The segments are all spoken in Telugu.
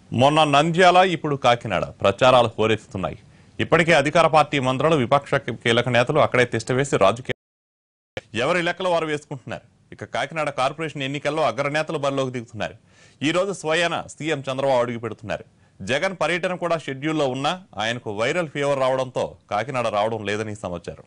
మొన్న నంద్యాల ఇప్పుడు కాకినాడ ప్రచారాలు హోరెత్తుతున్నాయి ఇప్పటికే అధికార పార్టీ మంత్రులు విపక్ష కీలక నేతలు అక్కడే తిష్టవేసి రాజకీయ ఎవరి లెక్కలు వారు వేసుకుంటున్నారు ఇక కాకినాడ కార్పొరేషన్ ఎన్నికల్లో అగ్రనేతలు బరిలోకి దిగుతున్నారు ఈ రోజు స్వయాన సీఎం చంద్రబాబు అడుగు పెడుతున్నారు జగన్ పర్యటన కూడా షెడ్యూల్లో ఉన్నా ఆయనకు వైరల్ ఫీవర్ రావడంతో కాకినాడ రావడం లేదని సమాచారం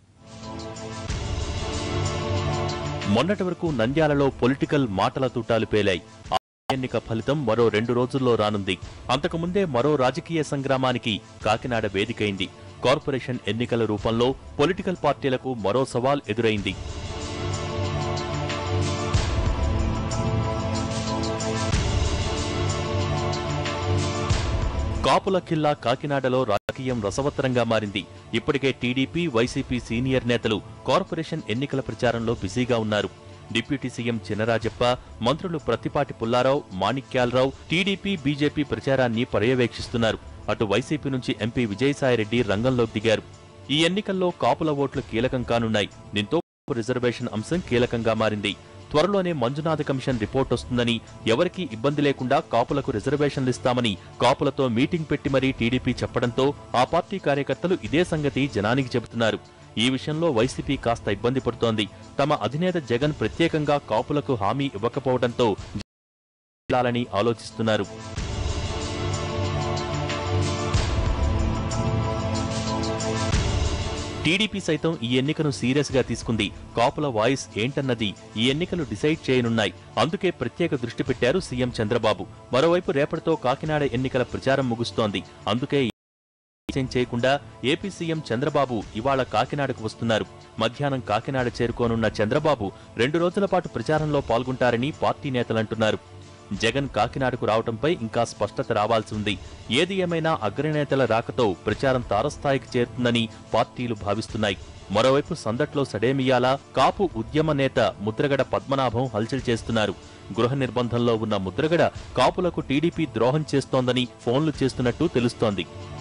మొన్నటి వరకు నంద్యాలలో పొలిటికల్ మాటల తూటాలు పేలాయి ఆ ఎన్నిక ఫలితం మరో రెండు రోజుల్లో రానుంది అంతకుముందే మరో రాజకీయ సంగ్రామానికి కాకినాడ వేదికైంది కార్పొరేషన్ ఎన్నికల రూపంలో పొలిటికల్ పార్టీలకు మరో సవాల్ ఎదురైంది కాపుల కిల్లా కాకినాడలో రాజకీయం రసవత్తరంగా మారింది ఇప్పటికే టీడీపీ వైసీపీ సీనియర్ నేతలు కార్పొరేషన్ ఎన్నికల ప్రచారంలో బిజీగా ఉన్నారు డిప్యూటీ సీఎం చినరాజప్ప మంత్రులు ప్రత్తిపాటి పుల్లారావు మాణిక్యాలరావు టీడీపీ బీజేపీ ప్రచారాన్ని పర్యవేక్షిస్తున్నారు అటు వైసీపీ నుంచి ఎంపీ విజయసాయిరెడ్డి రంగంలోకి దిగారు ఈ ఎన్నికల్లో కాపుల ఓట్లు కీలకం కానున్నాయి దీంతో రిజర్వేషన్ అంశం కీలకంగా మారింది త్వరలోనే మంజునాథ కమిషన్ రిపోర్ట్ వస్తుందని ఎవరికీ ఇబ్బంది లేకుండా కాపులకు రిజర్వేషన్లు ఇస్తామని కాపులతో మీటింగ్ పెట్టి మరీ టీడీపీ చెప్పడంతో ఆ పార్టీ కార్యకర్తలు ఇదే సంగతి జనానికి చెబుతున్నారు ఈ విషయంలో వైసీపీ కాస్త ఇబ్బంది పడుతోంది తమ అధినేత జగన్ ప్రత్యేకంగా కాపులకు హామీ ఇవ్వకపోవడంతో వెళ్లాలని ఆలోచిస్తున్నారు టీడీపీ సైతం ఈ ఎన్నికను సీరియస్ గా తీసుకుంది కాపుల వాయిస్ ఏంటన్నది ఈ ఎన్నికలు డిసైడ్ చేయనున్నాయి అందుకే ప్రత్యేక దృష్టి పెట్టారు సీఎం చంద్రబాబు మరోవైపు రేపటితో కాకినాడ ఎన్నికల ప్రచారం ముగుస్తోంది అందుకే పరిచయం చేయకుండా ఏపీ సీఎం చంద్రబాబు ఇవాళ కాకినాడకు వస్తున్నారు మధ్యాహ్నం కాకినాడ చేరుకోనున్న చంద్రబాబు రెండు రోజుల పాటు ప్రచారంలో పాల్గొంటారని పార్టీ నేతలంటున్నారు జగన్ కాకినాడకు రావడంపై ఇంకా స్పష్టత రావాల్సి ఉంది ఏది ఏమైనా అగ్రనేతల రాకతో ప్రచారం తారస్థాయికి చేరుతుందని పార్టీలు భావిస్తున్నాయి మరోవైపు సందట్లో సడేమియాల కాపు ఉద్యమ నేత ముద్రగడ పద్మనాభం హల్చల్ చేస్తున్నారు గృహ నిర్బంధంలో ఉన్న ముద్రగడ కాపులకు టీడీపీ ద్రోహం చేస్తోందని ఫోన్లు చేస్తున్నట్టు తెలుస్తోంది